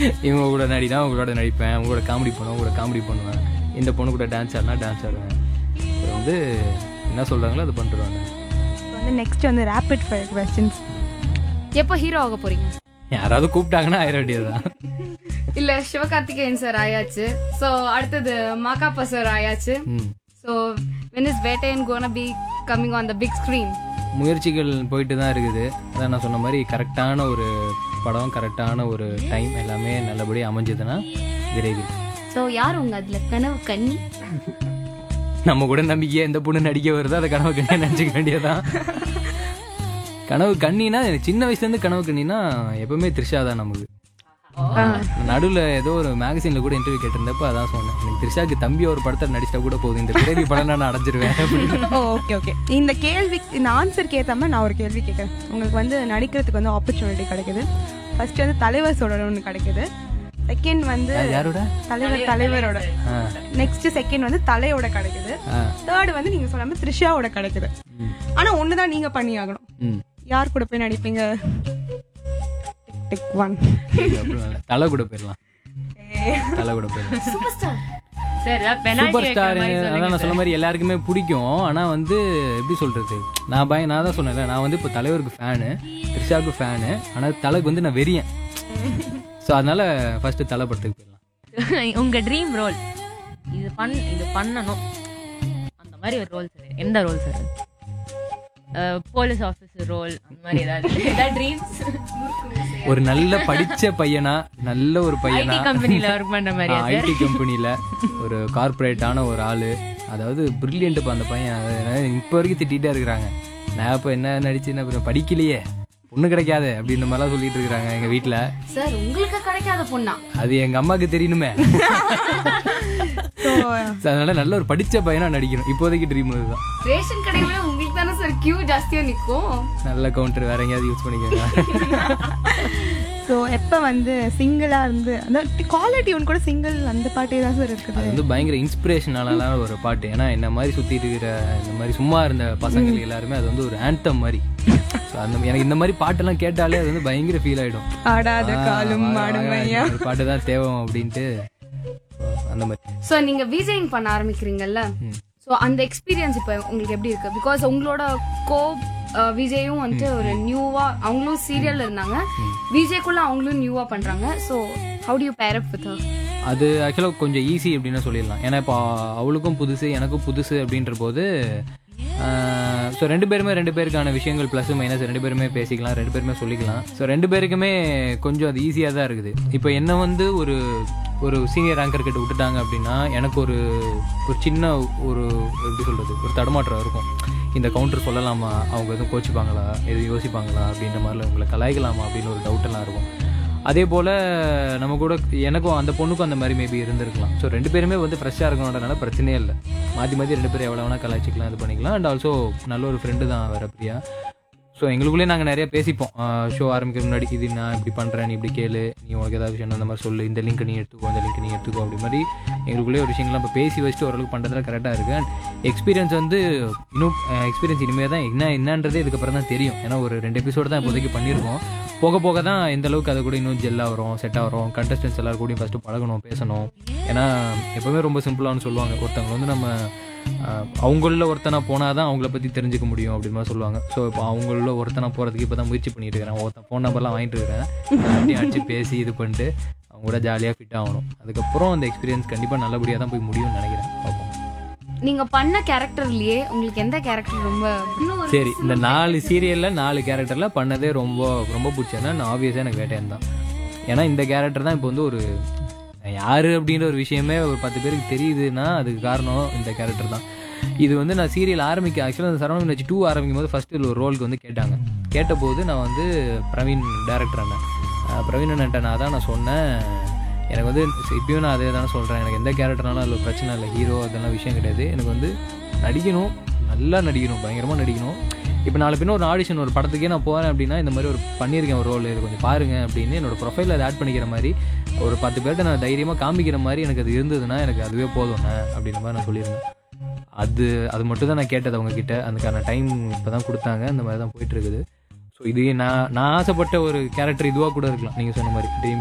இவங்க கூட நடினா அவங்க கூட நடிப்பேன் அவங்க கூட காமெடி பண்ணுவேன் அவங்க கூட காமெடி பண்ணுவேன் இந்த பொண்ணு கூட டான்ஸ் ஆடினா டான்ஸ் ஆடுவேன் அப்புறம் வந்து என்ன சொல்கிறாங்களோ அது பண்ணிட்டுருவாங்க வந்து நெக்ஸ்ட் வந்து ரேபிட் ஃபயர் கொஸ்டின்ஸ் எப்போ ஹீரோ ஆக போறீங்க யாராவது கூப்பிட்டாங்கன்னா ஆயிர வேண்டியதுதான் இல்ல சிவகார்த்திகேயன் சார் ஆயாச்சு சோ அடுத்தது மாகாப்பா சார் ஆயாச்சு ம் so when is Vettaiyan gonna be coming on the big screen முயற்சிகள் போயிட்டு தான் இருக்குது அதான் நான் சொன்ன மாதிரி கரெக்டான ஒரு படம் கரெக்டான ஒரு டைம் எல்லாமே நல்லபடியாக அமைஞ்சதுன்னா விரைவில் சோ யார் உங்க அதுல கனவு கண்ணி நம்ம கூட நம்பிக்கையா எந்த பொண்ணு நடிக்க வருதோ அதை கனவு கண்ணியா நினச்சிக்க வேண்டியதான் கனவு கண்ணினா எனக்கு சின்ன வயசுலேருந்து கனவு கண்ணினா எப்பவுமே த்ரிஷா தான் நமக்கு நடுவில் ஏதோ ஒரு மேகசினில் கூட இன்டர்வியூ கேட்டிருந்தப்ப அதான் சொன்னேன் எனக்கு த்ரிஷாக்கு தம்பி ஒரு படத்தில் நடிச்சா கூட போதும் இந்த பிறவி படம் நான் அடைஞ்சிருவேன் அப்படின்னு. ஓகே ஓகே இந்த கேள்வி இந்த ஆன்சருக்கு ஏற்ற மாதிரி நான் ஒரு கேள்வி கேட்குறேன் உங்களுக்கு வந்து நடிக்கிறதுக்கு வந்து ஆப்பர்ச்சுனிட்டி கிடைக்குது ஃபர்ஸ்ட் வந்து தலைவர் சொல்கிற ஒன்று கிடைக்குது செகண்ட் வந்து யாரோட தலைவர் தலைவரோட ஆ நெக்ஸ்ட் செகண்ட் வந்து தலையோட கிடைக்குது ஆ தேர்ட் வந்து நீங்க சொன்ன மாதிரி த்ரிஷாவோட கிடைக்குது ம். ஆனா ஒண்ணுதான் நீங்க பண்ணி ஆகணும் ம் யார் கூட போய் நடிப்பீங்க டிக் ஒன் அப்புறம் தலை கூட போயிடலாம் தலை கூட போயிடலாம் superstar sir superstar அதான் நான் சொன்ன மாதிரி எல்லாருக்குமே பிடிக்கும் ஆனா வந்து எப்படி சொல்றது நான் பய நான் தான் சொன்னேன்ல நான் வந்து இப்போ தலைவருக்கு ஃபேனு த்ரிஷாவுக்கு ஃபேனு ஆனா தலைக்கு வந்து நான் வெறியன் ஸோ அதனால ஃபர்ஸ்ட் தலை படத்துக்கு போயிடலாம் உங்க ட்ரீம் ரோல் இது பண் இது பண்ணணும் அந்த மாதிரி ஒரு ரோல் சார் எந்த role sir police officer role அந்த மாதிரி ஏதாவது ஏதாவது ட்ரீம்ஸ் ஒரு நல்ல படிச்ச பையனா நல்ல ஒரு பையனா ஐடி கம்பெனில ஒர்க் பண்ற மாதிரி ஐடி கம்பெனில ஒரு கார்ப்பரேட்டான ஒரு ஆளு அதாவது பிரில்லியன்ட் அந்த பையன் அது இப்போ வரைக்கும் திட்டிகிட்டே இருக்கிறாங்க நான் இப்போ என்ன நடிச்சு என்ன அப்புறம் படிக்கலையே பொண்ணு கிடைக்காது அப்படின்ற மாதிரிலாம் சொல்லிட்டு இருக்கிறாங்க எங்க வீட்ல சார் உங்களுக்கு கிடைக்காத பொண்ணா அது எங்க அம்மாக்கு தெரியணுமே ஸோ So, அதனால நல்ல ஒரு படிச்ச பையனா நடிக்கணும் இப்போதைக்கு ட்ரீம் இதுதான் ரேஷன் கடையில உங்களுக்கு தானே சார் கியூ ஜாஸ்தியா நிக்கும் நல்ல கவுண்டர் வேற எங்கேயாவது யூஸ் பண்ணிக்கோங்க ஸோ எப்போ வந்து சிங்கிளா இருந்து அந்த காலர் டியூன் கூட சிங்கிள் அந்த பாட்டே தான் சார் இருக்குது அது வந்து பயங்கர இன்ஸ்பிரேஷனான ஒரு பாட்டு ஏன்னா என்ன மாதிரி சுத்திட்டு இருக்கிற இந்த மாதிரி சும்மா இருந்த பசங்க எல்லாருமே அது வந்து ஒரு ஆந்தம் மாதிரி So, அந்த எனக்கு இந்த மாதிரி பாட்டெல்லாம் கேட்டாலே அது வந்து பயங்கர ஃபீல் ஆயிடும் ஆடாத காலும் ஆ, ஆடுமையா இந்த பாட்டு தான் தேவை அப்படின்ட்டு So, அந்த மாதிரி சோ நீங்க விஜயிங் பண்ண ஆரம்பிக்கிறீங்கல்ல சோ அந்த எக்ஸ்பீரியன்ஸ் இப்போ உங்களுக்கு எப்படி இருக்கு பிகாஸ் உங்களோட கோ விஜயும் வந்துட்டு ஒரு நியூவா அவங்களும் சீரியல்ல இருந்தாங்க விஜய்க்குள்ள அவங்களும் நியூவா பண்றாங்க சோ ஹவு டு யூ பேர் அப் வித் அது ஆக்சுவலாக கொஞ்சம் ஈஸி அப்படின்னு சொல்லிடலாம் ஏன்னா இப்போ அவளுக்கும் புதுசு எனக்கும் புதுசு அப்படின்ற போது ஸோ ரெண்டு பேருமே ரெண்டு பேருக்கான விஷயங்கள் ப்ளஸ் மைனஸ் ரெண்டு பேருமே பேசிக்கலாம் ரெண்டு பேருமே சொல்லிக்கலாம் ஸோ ரெண்டு பேருக்குமே கொஞ்சம் அது ஈஸியாக தான் இருக்குது இப்போ என்ன வந்து ஒரு ஒரு சீனியர் ஆங்கர் கிட்ட விட்டுட்டாங்க அப்படின்னா எனக்கு ஒரு ஒரு சின்ன ஒரு எப்படி சொல்கிறது ஒரு தடுமாற்றம் இருக்கும் இந்த கவுண்டர் சொல்லலாமா அவங்க எதுவும் கோச்சிப்பாங்களா எதுவும் யோசிப்பாங்களா அப்படின்ற மாதிரிலாம் உங்களை கலாய்க்கலாமா அப்படின்னு ஒரு டவுட்டெல்லாம் இருக்கும் அதே போல் நம்ம கூட எனக்கும் அந்த பொண்ணுக்கும் அந்த மாதிரி மேபி இருந்திருக்கலாம் ஸோ ரெண்டு பேருமே வந்து ஃப்ரெஷ்ஷாக இருக்கணுன்றனால பிரச்சனையே இல்லை மாற்றி மாற்றி ரெண்டு பேரும் எவ்வளோ வேணால் கலாய்ச்சிக்கலாம் இது பண்ணிக்கலாம் அண்ட் ஆல்சோ நல்ல ஒரு ஃப்ரெண்டு தான் வேற பிரியா ஸோ எங்களுக்குள்ளே நாங்கள் நிறைய பேசிப்போம் ஷோ ஆரம்பிக்கிற முன்னாடி இது நான் இப்படி பண்ணுறேன் நீ இப்படி கேளு நீ உனக்கு ஏதாவது விஷயம் அந்த மாதிரி சொல்லு இந்த லிங்க் நீ எடுத்துக்கோ இந்த லிங்க் நீ எடுத்துக்கோ அப்படி மாதிரி எங்களுக்குள்ளே ஒரு விஷயங்கள்லாம் இப்போ பேசி வச்சுட்டு ஓரளவுக்கு பண்ணுறதுல கரெக்டாக இருக்குது அண்ட் எக்ஸ்பீரியன்ஸ் வந்து இன்னும் எக்ஸ்பீரியன்ஸ் இனிமேல் தான் என்ன என்னன்றதே இதுக்கப்புறம் தான் தெரியும் ஏன்னா ஒரு ரெண்டு எபிசோடு தான் இப்போதைக்கு பண்ணியிருக்கோம் போக போக தான் எந்த அளவுக்கு அது கூட இன்னும் ஜெல்லாக வரும் செட் ஆகிறோம் கண்டஸ்டன்ஸ் எல்லாரும் கூடயும் ஃபஸ்ட்டு பழகணும் பேசணும் ஏன்னா எப்பவுமே ரொம்ப சிம்பிளானு சொல்லுவாங்க ஒருத்தவங்க வந்து நம்ம ஆஹ், அவங்கள ஒருத்தனா போனால் தான் அவங்கள பற்றி தெரிஞ்சுக்க முடியும் அப்படின்னு மாதிரி சொல்லுவாங்க ஸோ இப்போ அவங்கள ஒருத்தனா போகிறதுக்கு இப்போ தான் முயற்சி பண்ணிட்டு இருக்கிறேன் ஒருத்தன் ஃபோன் நம்பர்லாம் வாங்கிட்டு இருக்கிறேன் அப்படியே அடிச்சு பேசி இது பண்ணிட்டு அவங்க கூட ஜாலியாக ஃபிட் ஆகணும் அதுக்கப்புறம் அந்த எக்ஸ்பீரியன்ஸ் கண்டிப்பாக நல்லபடியாக தான் போய் முடியும்னு நினைக்கிறேன் பார்ப்போம் நீங்க பண்ண கேரக்டர்லயே உங்களுக்கு எந்த கேரக்டர் ரொம்ப இன்னும் ஒரு சரி இந்த நாலு சீரியலில் நாலு கேரக்டரில் பண்ணதே ரொம்ப ரொம்ப பிடிச்சதுன்னா நான் ஆப்வியஸாக எனக்கு வேட்டையன் தான் ஏன்னா இந்த கேரக்டர் தான் இப்போ வந்து ஒரு நான் யாரு அப்படின்ற ஒரு விஷயமே ஒரு பத்து பேருக்கு தெரியுதுன்னா அதுக்கு காரணம் இந்த கேரக்டர் தான் இது வந்து நான் சீரியல் ஆரம்பிக்க ஆக்சுவலாக அந்த சரவணன் வச்சு டூ ஆரம்பிக்கும் போது ஃபர்ஸ்ட் ஒரு ரோலுக்கு வந்து கேட்டாங்க கேட்டபோது நான் வந்து பிரவீன் டேரக்டர் அண்ணன் அஹ் பிரவீன் அண்ணன்ட்ட நான் தான் நான் சொன்னேன் எனக்கு வந்து இப்பயும் நான் அதே தானே சொல்கிறேன் எனக்கு எந்த கேரக்டர்னாலும் அதில் பிரச்சனை இல்லை ஹீரோ அதெல்லாம் விஷயம் கிடையாது எனக்கு வந்து நடிக்கணும் நல்லா நடிக்கணும் பயங்கரமாக நடிக்கணும் இப்போ நாலு பின்ன ஒரு ஆடிஷன் ஒரு படத்துக்கே நான் போகிறேன் அப்படின்னா இந்த மாதிரி ஒரு பண்ணியிருக்கேன் ஒரு ரோல் இது கொஞ்சம் பாருங்க அப்படின்னு என்னோட ப்ரொஃபைலில் அதை ஆட் பண்ணிக்கிற மாதிரி ஒரு பத்து பேர்கிட்ட நான் தைரியமாக காமிக்கிற மாதிரி எனக்கு அது இருந்ததுன்னா எனக்கு அதுவே போதும்ண்ணே அப்படின்ற மாதிரி நான் சொல்லியிருந்தேன் அது அது மட்டும் தான் நான் கேட்டது அவங்க கிட்ட அதுக்கான டைம் இப்போ தான் கொடுத்தாங்க அந்த மாதிரி தான் போயிட்டு இருக்குது ஸோ இது நான் நான் ஆசைப்பட்ட ஒரு கேரக்டர் இதுவாக கூட இருக்கலாம் நீங்கள் சொன்ன மாதிரி ட்ரீம்